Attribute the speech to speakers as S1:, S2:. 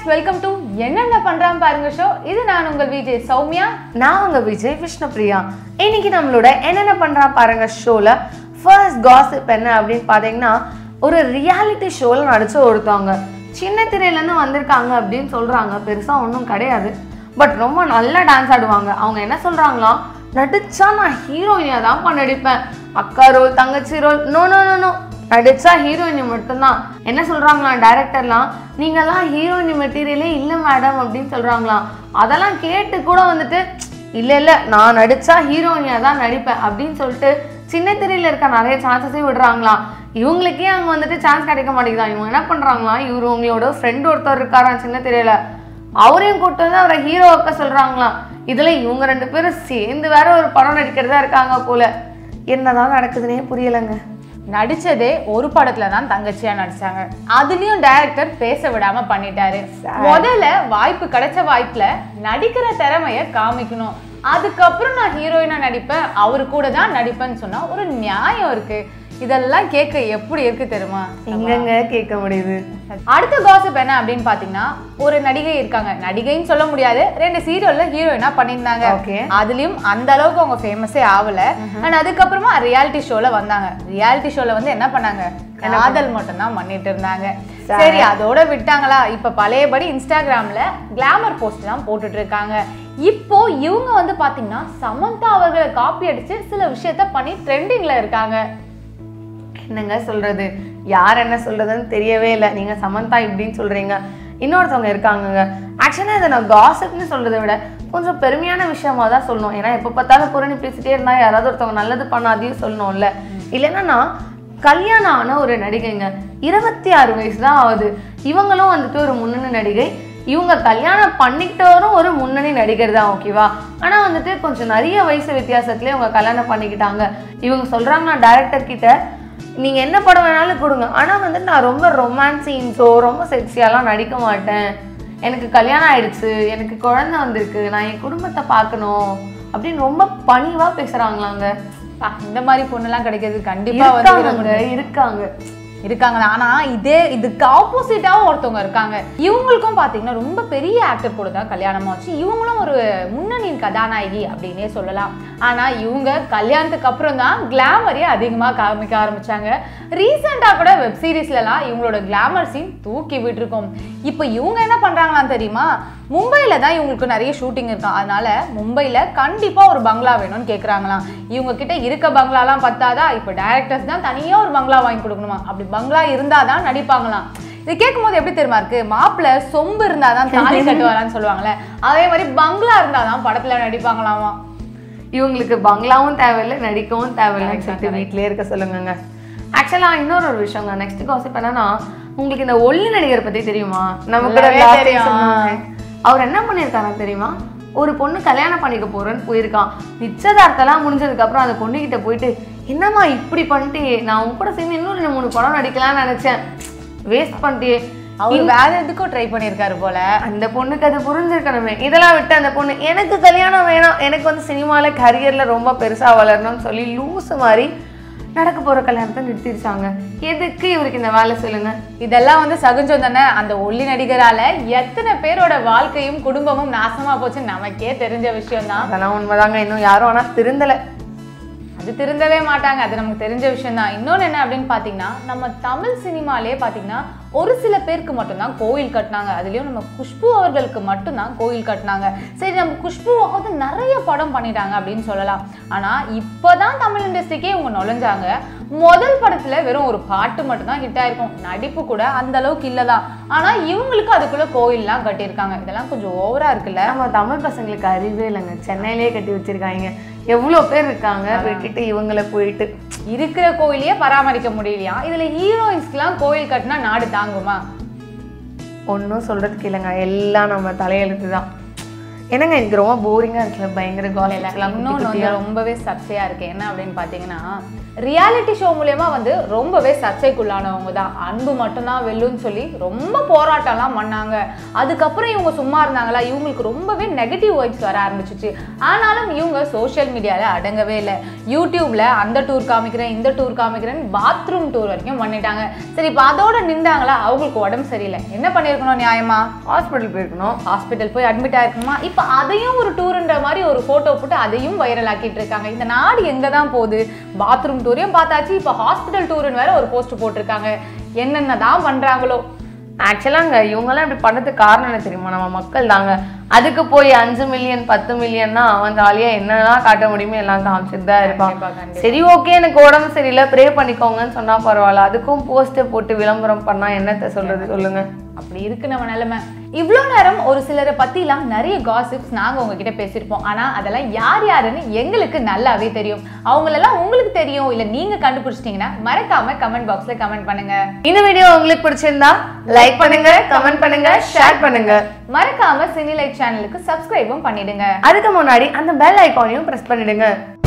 S1: Welcome to என்னென்ன பண்றான் பாருங்க ஷோ இது நான் உங்கள் விஜய் சௌமியா
S2: நான் உங்க விஜய் விஷ்ணுபிரியா இன்னைக்கு நம்மளோட என்னென்ன பண்றா பாருங்க ஷோல ஃபர்ஸ்ட் காசிப் என்ன அப்படின்னு பார்த்தீங்கன்னா ஒரு ரியாலிட்டி ஷோல நடிச்ச ஒருத்தவங்க சின்ன திரையிலேருந்து வந்திருக்காங்க அப்படின்னு சொல்றாங்க பெருசா ஒன்றும் கிடையாது பட் ரொம்ப நல்லா டான்ஸ் ஆடுவாங்க அவங்க என்ன சொல்றாங்களாம் நடிச்சா நான் ஹீரோயினியாக தான்ப்பா நடிப்பேன் அக்கா ரோல் தங்கச்சி role no no no no நடிச்சா ஹீரோயின் மட்டும்தான் என்ன சொல்றாங்களாம் டைரக்டர்லாம் நீங்கெல்லாம் ஹீரோயின் மெட்டீரியலே இல்லை மேடம் அப்படின்னு சொல்றாங்களாம் அதெல்லாம் கேட்டு கூட வந்துட்டு இல்லை இல்லை நான் நடிச்சா ஹீரோயினியாக தான் நடிப்பேன் அப்படின்னு சொல்லிட்டு சின்ன திரையில இருக்க நிறைய சான்சஸே விடுறாங்களாம் இவங்களுக்கே அங்கே வந்துட்டு சான்ஸ் கிடைக்க மாட்டேங்குதா இவங்க என்ன பண்ணுறாங்களாம் இவர் உங்களோட ஃப்ரெண்ட் ஒருத்தர் இருக்காராம் சின்ன திரையில அவரையும் கூப்பிட்டு வந்து அவரை ஹீரோ வைக்க சொல்றாங்களாம் இதுல இவங்க ரெண்டு பேரும் சேர்ந்து வேற ஒரு படம் நடிக்கிறதா இருக்காங்க போல என்னதான் நடக்குதுன்னே புரியலைங்க
S1: நடிச்சதே ஒரு படத்துல தான் தங்கச்சியா நடிச்சாங்க அதுலயும் டைரக்டர் பேச விடாம பண்ணிட்டாரு முதல்ல வாய்ப்பு கிடைச்ச வாய்ப்புல நடிக்கிற திறமைய காமிக்கணும் அதுக்கப்புறம் நான் ஹீரோயினா நடிப்பேன் அவரு கூட தான் நடிப்பேன்னு சொன்னா ஒரு நியாயம் இருக்கு இதெல்லாம் கேட்க எப்படி இருக்கு தெரியுமா
S2: எங்கெங்க கேட்க முடியுது
S1: அடுத்த காசிப் என்ன அப்படின்னு பாத்தீங்கன்னா ஒரு நடிகை இருக்காங்க நடிகைன்னு சொல்ல முடியாது ரெண்டு சீரியல்ல ஹீரோயினா பண்ணியிருந்தாங்க
S2: Okay.
S1: அதுலயும் அந்த அளவுக்கு அவங்க ஃபேமஸே ஆகல அண்ட் அதுக்கப்புறமா ரியாலிட்டி ஷோல வந்தாங்க ரியாலிட்டி ஷோல வந்து என்ன பண்ணாங்க காதல் மட்டும் தான் பண்ணிட்டு இருந்தாங்க சரி அதோட விட்டாங்களா இப்ப பழையபடி இன்ஸ்டாகிராம்ல கிளாமர் போஸ்ட் தான் போட்டுட்டு இருக்காங்க இப்போ இவங்க வந்து பாத்தீங்கன்னா சமந்தா அவர்களை காப்பி அடிச்சு சில விஷயத்த பண்ணி ட்ரெண்டிங்ல இருக்காங்க
S2: என்னங்க சொல்றது யார் என்ன சொல்றதுன்னு தெரியவே இல்லை நீங்க சமந்தா இப்படின்னு சொல்றீங்க இன்னொருத்தவங்க இருக்காங்கங்க ஆக்சுவலாக இதை நான் காசிப்னு சொல்றதை விட கொஞ்சம் பெருமையான விஷயமா தான் சொல்லணும் ஏன்னா எப்போ பார்த்தாலும் புரணி பேசிட்டே இருந்தா யாராவது ஒருத்தவங்க நல்லது பண்ணாதையும் சொல்லணும்ல இல்லைன்னா நான் கல்யாணம் ஆன ஒரு நடிகைங்க இருபத்தி ஆறு வயசு தான் ஆகுது இவங்களும் வந்துட்டு ஒரு முன்னணி நடிகை இவங்க கல்யாணம் பண்ணிக்கிட்டவரும் ஒரு முன்னணி நடிகர் தான் ஓகேவா ஆனால் வந்துட்டு கொஞ்சம் நிறைய வயசு வித்தியாசத்துலேயே இவங்க கல்யாணம் பண்ணிக்கிட்டாங்க இவங்க சொல்கிறாங்க நான் டேரக்டர் கிட்ட நீங்கள் என்ன படம் வேணாலும் கொடுங்க ஆனால் வந்து நான் ரொம்ப ரொமான்ஸ் சீன்ஸோ ரொம்ப செக்ஸியாலாம் நடிக்க மாட்டேன் எனக்கு கல்யாணம் ஆயிடுச்சு எனக்கு குழந்தை வந்திருக்கு நான் என் குடும்பத்தை பார்க்கணும் அப்படின்னு ரொம்ப பணிவாக பேசுகிறாங்களாங்க
S1: பா, இந்த மாதிரி பொண்ணுலாம் கிடைக்கிறது கண்டிப்பா வந்து
S2: இருக்காங்க இருக்காங்க
S1: இருக்காங்க ஆனா இதே இதுக்கு ஆப்போசிட்டாவும் ஒருத்தவங்க இருக்காங்க இவங்களுக்கும் பாத்தீங்கன்னா ரொம்ப பெரிய ஆக்டர் கூட தான் கல்யாணமா வச்சு இவங்களும் ஒரு முன்னணி கதாநாயகி அப்படின்னே சொல்லலாம் ஆனா இவங்க கல்யாணத்துக்கு அப்புறம் தான் கிளாமரே அதிகமா காமிக்க ஆரம்பிச்சாங்க ரீசெண்டா கூட வெப் சீரிஸ்லலாம் இவங்களோட கிளாமர் சீன் தூக்கி விட்டுருக்கோம் இப்போ இவங்க என்ன பண்றாங்களாம் தெரியுமா மும்பையில தான் இவங்களுக்கு நிறைய ஷூட்டிங் இருக்கும் அதனால மும்பையில கண்டிப்பா ஒரு பங்களா வேணும்னு கேக்குறாங்களாம் இவங்க கிட்ட இருக்க பங்களாலாம் பத்தாதா இப்போ டைரக்டர்ஸ் தான் தனியா ஒரு பங்களா வாங்கி கொடுக்கணுமா அப்படி பங்களா இருந்தாதான் நடிப்பாங்களாம் இது கேட்கும் போது எப்படி தெரியுமா இருக்கு மாப்பிள்ள சொம்பு இருந்தாதான் தாலி கட்டுவாரான்னு சொல்லுவாங்கல்ல அதே மாதிரி பங்களா இருந்தாதான் படத்துல நடிப்பாங்களாமா
S2: இவங்களுக்கு பங்களாவும் தேவையில்லை நடிக்கவும் தேவையில்லைன்னு சொல்லிட்டு வீட்டிலே இருக்க சொல்லுங்கங்க ஆக்சுவலாக இன்னொரு ஒரு விஷயங்க நெக்ஸ்ட் காசிப் என்னன்னா உங்களுக்கு இந்த ஒல்லி நடிகர் பத்தி தெரியுமா நம்ம கூட
S1: நல்லாவே
S2: last time
S1: தெரியும்.
S2: சொன்னாங்க. அவர் என்ன பண்ணியிருக்காரு தெரியுமா ஒரு பொண்ணு கல்யாணம் பண்ணிக்க போறேன்னு போயிருக்கான் நிச்சயதார்த்தம்லாம் முடிஞ்சதுக்கு அப்புறம் அந்த பொண்ணுகிட்ட போயிட்டு என்னம்மா இப்படி பண்ணிட்டு நான் உன் கூட சேர்ந்து இன்னும் ரெண்டு மூணு படம் நடிக்கலாம்னு நினைச்சேன் வேஸ்ட் பண்ணிட்டே
S1: அவர் வேற எதுக்கும் ட்ரை பண்ணியிருக்காரு போல
S2: அந்த பொண்ணுக்கு அது புரிஞ்சிருக்கணுமே இதெல்லாம் விட்டு அந்த பொண்ணு எனக்கு கல்யாணம் வேணாம் எனக்கு வந்து சினிமாவில் கரியரில் ரொம்ப பெருசாக வளரணும்னு சொல்லி லூசு மாதிரி நடக்க போகிற கல்யாணத்தை நிறுத்திடுச்சாங்க எதுக்கு இவருக்கு இந்த வேலை சொல்லுங்க
S1: இதெல்லாம் வந்து சகுஞ்சம் தானே அந்த ஒல்லி நடிகரால எத்தனை பேரோட வாழ்க்கையும் குடும்பமும் நாசமா போச்சு நமக்கே தெரிஞ்ச விஷயம் தான்
S2: அதெல்லாம் உண்மைதாங்க இன்னும் யாரும் ஆனால் திருந்தலை
S1: அது திருந்தவே மாட்டாங்க அது நமக்கு தெரிஞ்ச விஷயம் தான் இன்னொன்று என்ன அப்படின்னு பார்த்தீங்கன்னா நம்ம தமிழ் சினிமாலே பார்த்தீங்கன்னா ஒரு சில பேருக்கு மட்டும்தான் கோயில் கட்டினாங்க அதுலேயும் நம்ம குஷ்பு அவர்களுக்கு மட்டும்தான் கோயில் கட்டினாங்க சரி நம்ம குஷ்புவாவது நிறைய படம் பண்ணிட்டாங்க அப்படின்னு சொல்லலாம் ஆனால் இப்போ தான் தமிழ் இண்டஸ்ட்ரிக்கே இவங்க நுழைஞ்சாங்க முதல் படத்தில் வெறும் ஒரு பாட்டு மட்டும்தான் ஹிட் ஆயிருக்கும் நடிப்பு கூட அந்த அளவுக்கு இல்லதான் ஆனால் இவங்களுக்கு அதுக்குள்ள கோயில்லாம் கட்டியிருக்காங்க இதெல்லாம் கொஞ்சம் ஓவரா இருக்குல்ல
S2: நம்ம தமிழ் பசங்களுக்கு அறிவே இல்லைங்க சென்னையிலேயே கட்டி வச்சிருக்காங்க எவ்வளோ பேர் இருக்காங்க விட்டுட்டு இவங்கள போயிட்டு
S1: இருக்கிற கோயிலையே பராமரிக்க முடியலையா இதுல ஹீரோயின்ஸ்க்குலாம் கோயில் கட்டினா நாடு தாங்குமா
S2: ஒன்றும் சொல்கிறதுக்கு இல்லைங்க எல்லாம் நம்ம தலையெழுத்து தான் என்னங்க எனக்கு ரொம்ப போரிங்காக இருக்குல்ல பயங்கர காலையில்
S1: இன்னொன்று வந்து ரொம்பவே சர்ச்சையா இருக்கு என்ன அப்படின்னு பார்த்தீங்கன்னா ரியாலிட்டி ஷோ மூலயமா வந்து ரொம்பவே சர்ச்சைக்குள்ளானவங்க தான் அன்பு மட்டும்தான் வெல்லுன்னு சொல்லி ரொம்ப போராட்டம்லாம் பண்ணாங்க அதுக்கப்புறம் இவங்க சும்மா இருந்தாங்களா இவங்களுக்கு ரொம்பவே நெகட்டிவ் வைப்ஸ் வர ஆரம்பிச்சிச்சு ஆனாலும் இவங்க சோஷியல் மீடியாவில் அடங்கவே இல்லை யூடியூப்ல அந்த டூர் காமிக்கிறேன் இந்த டூர் காமிக்கிறேன் பாத்ரூம் டூர் வரைக்கும் பண்ணிட்டாங்க சரி இப்போ அதோட நின்றாங்களா அவங்களுக்கு உடம்பு சரியில்லை என்ன பண்ணியிருக்கணும் நியாயமா
S2: ஹாஸ்பிட்டல் போயிருக்கணும்
S1: ஹாஸ்பிட்டல் போய் அட்மிட் ஆயிருக்குமா இப்போ அதையும் ஒரு டூர்ன்ற மாதிரி ஒரு ஃபோட்டோ போட்டு அதையும் வைரல் ஆக்கிட்டு இருக்காங்க இந்த நாடு எங்கே தான் போகுது பாத்ரூம் டூரையும் பார்த்தாச்சு இப்போ ஹாஸ்பிட்டல் டூருன்னு வேற ஒரு போஸ்ட் போட்டிருக்காங்க என்னென்ன தான் பண்ணுறாங்களோ
S2: ஆக்சுவலாங்க இவங்கெல்லாம் இப்படி பண்ணதுக்கு காரணம் என்ன தெரியுமா நம்ம மக்கள் தாங்க அதுக்கு போய் அஞ்சு மில்லியன் பத்து மில்லியன்னா அவன் ஜாலியாக என்னெல்லாம் காட்ட முடியுமோ எல்லாம் காமிச்சிட்டு தான் இருப்பான்
S1: கண்டிப்பா, கண்டிப்பா.
S2: சரி ஓகே எனக்கு உடம்பு சரியில்லை ப்ரே பண்ணிக்கோங்கன்னு சொன்னா பரவாயில்ல அதுக்கும் போஸ்ட்டை போட்டு விளம்பரம் பண்ணா என்னத்த சொல்றது சொல்லுங்க
S1: அப்படி இருக்கு நம்ம நிலைமை இவ்வளோ நேரம் ஒரு சிலரை பற்றிலாம் நிறைய காசிப்ஸ் நாங்கள் உங்ககிட்ட பேசியிருப்போம் ஆனால் அதெல்லாம் யார் யாருன்னு எங்களுக்கு நல்லாவே தெரியும் அவங்களெல்லாம் உங்களுக்கு தெரியும் இல்லை நீங்கள் கண்டுபிடிச்சிட்டிங்கன்னா மறக்காம கமெண்ட் பாக்ஸில் கமெண்ட் பண்ணுங்க
S2: இந்த வீடியோ உங்களுக்கு பிடிச்சிருந்தா லைக் பண்ணுங்க கமெண்ட் பண்ணுங்க ஷேர் பண்ணுங்க
S1: மறக்காம சினிலைட் சேனலுக்கு சப்ஸ்கிரைபும் பண்ணிடுங்க
S2: அதுக்கு முன்னாடி அந்த பெல் ஐக்கானையும் பிரஸ் பண்ணிடுங்க